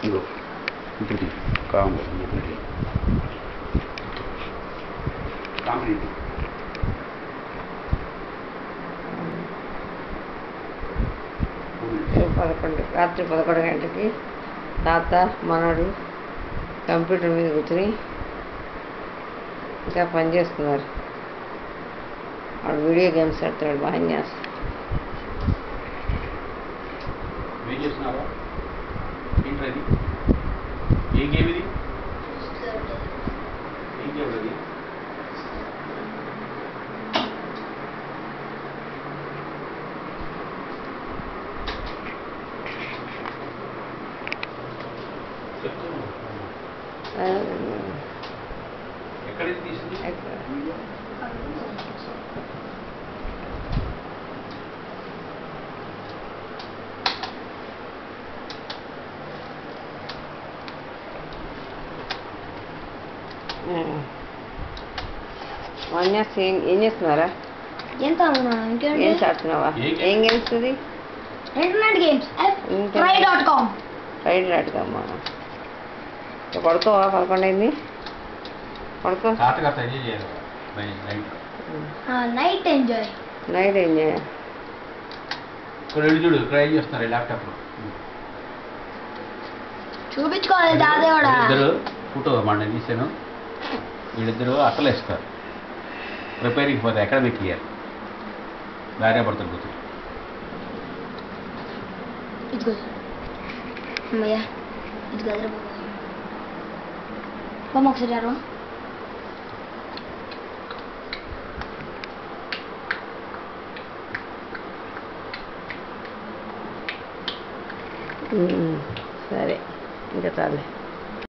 ఇదిగో ఇప్పుడు తీ. కామ్ ఇప్పుడు కాంప్లీట్ పదకొండు రాత్రి పదకొండు గంటలకి తాత మనవడు కంప్యూటర్ మీద కూర్చుని ఇంకా పని చేస్తున్నారు వాడు వీడియో గేమ్స్ ఆడుతున్నాడు బాన్యాస్ ఏం చేస్తున్నావా ఏంటి అది ఏ గేమ్ ఇది ఏం గేమ్ అది చెప్తున్నావు. ఎక్కడ ఇది తీసింది బాన్యాస్ ఏం ఏం చేస్తున్నారా ఏం కావాలన్నా ఇంకేంటి గేమ్స్ ఆడుతున్నావా ఏ game? ఏం గేమ్స్ ఇది internet games internet. Try dot com ride రాటుకమ్మా పడుకోవా పదకొండు అయింది పడుకో తాతగారు ఎంజాయ్ చేయాలి bye- night night enjoy night ఏం చేయ ఇక్కడ వెళ్ళి చూడు ఇక్కడ ఏం చేస్తున్నారు ఈ ల్యాప్టాప్లో చూపించుకోవాలి దాదేవాడా వీళ్ళిద్దరు ఫోటో మన నేను తీసాను వీళ్ళిద్దరు అట్టలు వేస్తారు ప్రిపేరింగ్ పోతే ఎక్కడ పెట్టియాలి భార్య భర్తలు కూర్చొని ఇదిగో అమ్మయ్యా ఇది గదిలో బొమ్మ ఒకసారి ఆరు సరే ఇంకా చాలే